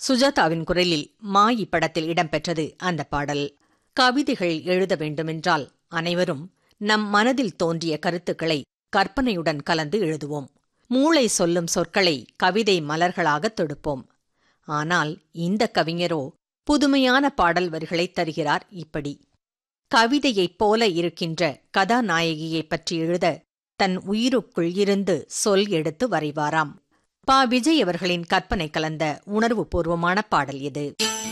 சுஜாதாவின் குரலில் மாயி படத்தில் இடம்பெற்றது அந்த பாடல் கவிதைகள் எழுத வேண்டுமென்றால் அனைவரும் நம் மனதில் தோன்றிய கருத்துக்களை கற்பனையுடன் கலந்து எழுதுவோம் மூளை சொல்லும் சொற்களை கவிதை மலர்களாக தொடுப்போம் ஆனால் இந்த கவிஞரோ புதுமையான பாடல் வரிகளை தருகிறார் இப்படி கவிதையைப் போல இருக்கின்ற கதாநாயகியைப் பற்றி எழுத தன் உயிருக்குள் இருந்து சொல் எடுத்து வரைவாராம் பா விஜய் அவர்களின் கற்பனை கலந்த உணர்வுபூர்வமான பாடல் இது